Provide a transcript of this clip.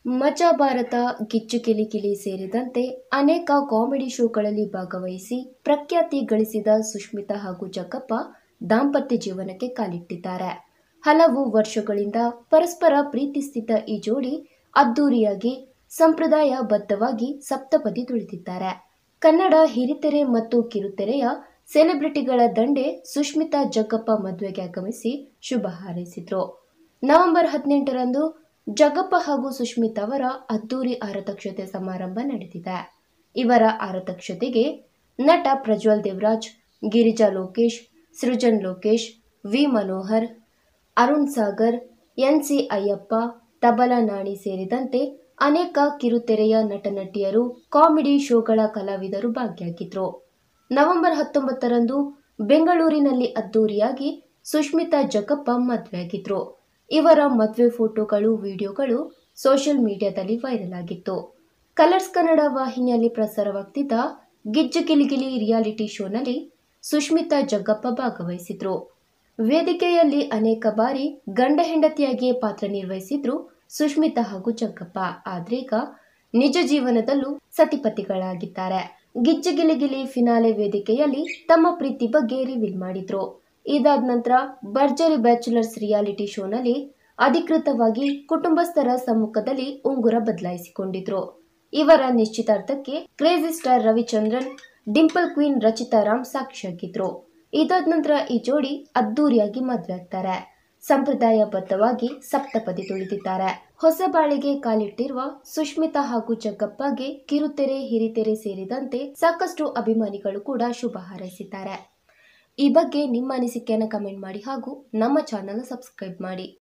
ಮಜಾ ಭಾರತ ಗಿಚ್ಚು ಕಿಲಿ ಕಿಲಿ ಸೇರಿದಂತೆ ಅನೇಕ ಕಾಮಿಡಿ ಶೋಗಳಲ್ಲಿ ಭಾಗವಹಿಸಿ ಪ್ರಖ್ಯಾತಿ ಗಳಿಸಿದ ಸುಷ್ಮಿತಾ ಹಾಗೂ ಜಗ್ಗಪ್ಪ ದಾಂಪತ್ಯ ಜೀವನಕ್ಕೆ ಕಾಲಿಟ್ಟಿದ್ದಾರೆ ಹಲವು ವರ್ಷಗಳಿಂದ ಪರಸ್ಪರ ಪ್ರೀತಿಸುತ್ತಿದ್ದ ಈ ಜೋಡಿ ಅದ್ದೂರಿಯಾಗಿ ಸಂಪ್ರದಾಯ ಬದ್ಧವಾಗಿ ಸಪ್ತಪದಿ ತುಳಿದಿದ್ದಾರೆ ಕನ್ನಡ ಹಿರಿತೆರೆ ಮತ್ತು ಕಿರುತೆರೆಯ ಸೆಲೆಬ್ರಿಟಿಗಳ ದಂಡೆ ಸುಷ್ಮಿತಾ ಜಗ್ಗಪ್ಪ ಮದುವೆಗೆ ಆಗಮಿಸಿ ಶುಭ ಹಾರೈಸಿದ್ರು ನವೆಂಬರ್ ಹದಿನೆಂಟರಂದು ಜಗ್ಗಪ್ಪ ಹಾಗೂ ಸುಷ್ಮಿತಾ ಅವರ ಅದ್ದೂರಿ ಆರತಕ್ಷತೆ ಸಮಾರಂಭ ನಡೆದಿದೆ ಇವರ ಆರತಕ್ಷತೆಗೆ ನಟ Prajwal Devaraj Girija Lokesh Srujan Lokesh V Manohar Arun Sagar N C Ayyappa Tabla Nani ಸೇರಿದಂತೆ ಅನೇಕ ಕಿರುತೆರೆಯ ನಟನಟಿಯರು ಕಾಮಿಡಿ ಶೋಗಳ ಕಲಾವಿದರು ಭಾಗಿಯಾಗಿದ್ರು ನವೆಂಬರ್ ಹತ್ತೊಂಬತ್ತರಂದು ಬೆಂಗಳೂರಿನಲ್ಲಿ ಅದ್ದೂರಿಯಾಗಿ ಸುಷ್ಮಿತಾ ಜಗ್ಗಪ್ಪ ಮದುವೆಯಾಗಿದ್ರು ಇವರ ಮದುವೆ ಫೋಟೋಗಳು ವಿಡಿಯೋಗಳು ಸೋಷಿಯಲ್ ಮೀಡಿಯಾದಲ್ಲಿ ವೈರಲ್ ಆಗಿತ್ತು ಕಲರ್ಸ್ ಕನ್ನಡ ವಾಹಿನಿಯಲ್ಲಿ ಪ್ರಸಾರವಾಗ್ತಿದ್ದ ಗಿಜ್ಜು ಗಿಲಿಗಿಲಿ ರಿಯಾಲಿಟಿ ಶೋನಲ್ಲಿ ಸುಷ್ಮಿತಾ ಜಗ್ಗಪ್ಪ ಭಾಗವಹಿಸಿದ್ರು ವೇದಿಕೆಯಲ್ಲಿ ಅನೇಕ ಬಾರಿ ಗಂಡ ಹೆಂಡತಿಯಾಗಿಯೇ ಪಾತ್ರ ನಿರ್ವಹಿಸಿದ್ರು ಸುಷ್ಮಿತಾ ಹಾಗೂ ಜಗ್ಗಪ್ಪ ಆದ್ರೀಗ ನಿಜ ಜೀವನದಲ್ಲೂ ಸತಿಪತಿಗಳಾಗಿದ್ದಾರೆ ಗಿಜ್ಜು ಗಿಲಿಗಿಲಿ ಫಿನಾಲೆ ವೇದಿಕೆಯಲ್ಲಿ ತಮ್ಮ ಪ್ರೀತಿ ಬಗ್ಗೆ ರಿವೀಲ್ ಮಾಡಿದ್ರು ಇದಾದ ನಂತರ ಭರ್ಜರಿ ಬ್ಯಾಚುಲರ್ಸ್ ರಿಯಾಲಿಟಿ ಶೋನಲ್ಲಿ ಅಧಿಕೃತವಾಗಿ ಕುಟುಂಬಸ್ಥರ ಸಮ್ಮುಖದಲ್ಲಿ ಉಂಗುರ ಬದಲಾಯಿಸಿಕೊಂಡಿದ್ರು ಇವರ ನಿಶ್ಚಿತಾರ್ಥಕ್ಕೆ crazy star Ravichandran dimple queen Rachita Ram ಸಾಕ್ಷಿಯಾಗಿದ್ರು ಇದಾದ ನಂತರ ಈ ಜೋಡಿ ಅದ್ದೂರಿಯಾಗಿ ಮದುವೆ ಆಗ್ತಾರೆ ಸಂಪ್ರದಾಯಬದ್ಧವಾಗಿ ಸಪ್ತಪದಿ ತುಳಿದಿದ್ದಾರೆ ಹೊಸ ಬಾಳಿಗೆ ಕಾಲಿಟ್ಟಿರುವ ಸುಷ್ಮಿತಾ ಹಾಗೂ ಜಗ್ಗಪ್ಪಗೆ ಕಿರುತೆರೆ ಹಿರಿತೆರೆ ಸೇರಿದಂತೆ ಸಾಕಷ್ಟು ಅಭಿಮಾನಿಗಳು ಕೂಡ ಶುಭ ಹಾರೈಸಿದ್ದಾರೆ ಈ ಬಗ್ಗೆ ನಿಮ್ಮ ಅನಿಸಿಕೆಯನ್ನು ಕಮೆಂಟ್ ಮಾಡಿ ಹಾಗೂ ನಮ್ಮ ಚಾನಲ್ ಸಬ್ಸ್ಕ್ರೈಬ್ ಮಾಡಿ